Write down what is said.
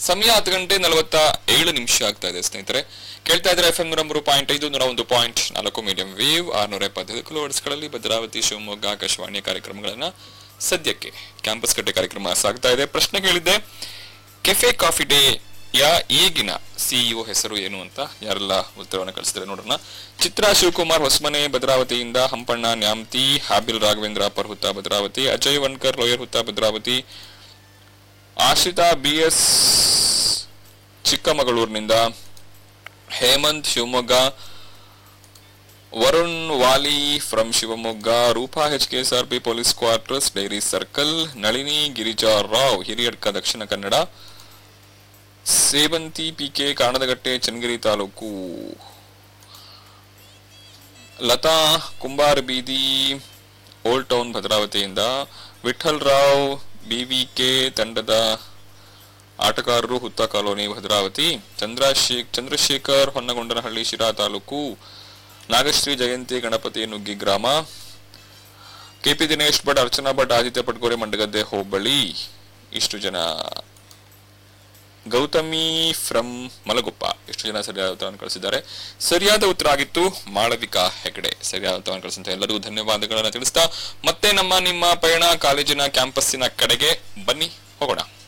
ಸಮಯ ಹತ್ತು ಗಂಟೆ ನಲವತ್ತ ಏಳು ನಿಮಿಷ ಆಗ್ತಾ ಇದೆ ಸ್ನೇಹಿತರೆ ಕೇಳ್ತಾ ಇದ್ರೆ ಎಫ್ ಎಂ ನೂರ ಮೂರು ಪಾಯಿಂಟ್ ಐದು ನೂರ ಒಂದು ಪಾಯಿಂಟ್ ನಾಲ್ಕು ಮೀಡಿಯಂ ವೇವ್ ಆರ್ನೂರ ಎಪ್ಪತ್ತೈದು ಕಿಲೋವರ್ಸ್ಗಳಲ್ಲಿ ಭದ್ರಾವತಿ ಶಿವಮೊಗ್ಗ ಆಕಾಶವಾಣಿ ಕಾರ್ಯಕ್ರಮಗಳನ್ನ ಸದ್ಯಕ್ಕೆ ಕ್ಯಾಂಪಸ್ ಕಟ್ಟೆ ಕಾರ್ಯಕ್ರಮ ಸಾಗ್ತಾ ಇದೆ ಪ್ರಶ್ನೆ ಕೇಳಿದ್ದೆ ಕೆಫೆ ಕಾಫಿ ಡೇ ಯಾ ಈಗಿನ ಸಿಇಒ ಹೆಸರು ಏನು ಅಂತ ಯಾರೆಲ್ಲ ಉತ್ತರವನ್ನು ಕಳಿಸಿದ್ರೆ ನೋಡೋಣ ಚಿತ್ರಾ ಶಿವಕುಮಾರ್ ಹೊಸಮನೆ ಭದ್ರಾವತಿಯಿಂದ ಹಂಪಣ್ಣ ನ್ಯಾಮ್ತಿ ಹಾಬಿಲ್ ರಾಘವೇಂದ್ರ ಪರ್ಹುತ್ತ Bhadravati Ajay Vankar lower Hutha Bhadravati Ashrita B S ಚಿಕ್ಕಮಗಳೂರಿನಿಂದ Hemanth Shivamogga Varun Wali from Shivamogga Roopa H K S R P police quarters dairy circle Nalini Girija Rao Hiriyadka Dakshina Kannada Sevanthi PK Kanadagatte Channagiri taluk Latha Kumbara ಬೀದಿ ಓಲ್ಡ್ ಟೌನ್ ಭದ್ರಾವತಿಯಿಂದ ವಿಠಲ್ ರಾವ್ ಬಿವಿಕೆ ತಂಡದ ಆಟಗಾರರು ಹುತ್ತ ಕಾಲೋನಿ ಭದ್ರಾವತಿ ಚಂದ್ರಶೇಖ್ ಚಂದ್ರಶೇಖರ್ ಹೊನ್ನಗೊಂಡನಹಳ್ಳಿ ಶಿರಾ ತಾಲೂಕು ನಾಗಶ್ರೀ ಜಯಂತಿ ಗಣಪತಿ ನುಗ್ಗಿ ಗ್ರಾಮ ಕೆಪಿ ದಿನೇಶ್ ಭಟ್ ಅರ್ಚನಾ ಭಟ್ ಆದಿತ್ಯ ಪಟ್ಗೋರೆ ಮಂಡಗದ್ದೆ ಹೋಬಳಿ ಇಷ್ಟು ಜನ ಗೌತಮಿ ಫ್ರಮ್ ಮಲಗುಪ್ಪ ಎಷ್ಟು ಜನ ಸರಿಯಾದ ಉತ್ತರವನ್ನು ಕಳಿಸಿದ್ದಾರೆ ಸರಿಯಾದ ಉತ್ತರ ಆಗಿತ್ತು ಮಾಳವಿಕಾ ಹೆಗಡೆ ಸರಿಯಾದ ಉತ್ತರವನ್ನು ಕಳಿಸಿದಂತ ಎಲ್ಲರಿಗೂ ಧನ್ಯವಾದಗಳನ್ನು ತಿಳಿಸ್ತಾ ಮತ್ತೆ ನಮ್ಮ ನಿಮ್ಮ ಪಯಣ ಕಾಲೇಜಿನ ಕ್ಯಾಂಪಸ್ಸಿನ ಕಡೆಗೆ ಬನ್ನಿ ಹೋಗೋಣ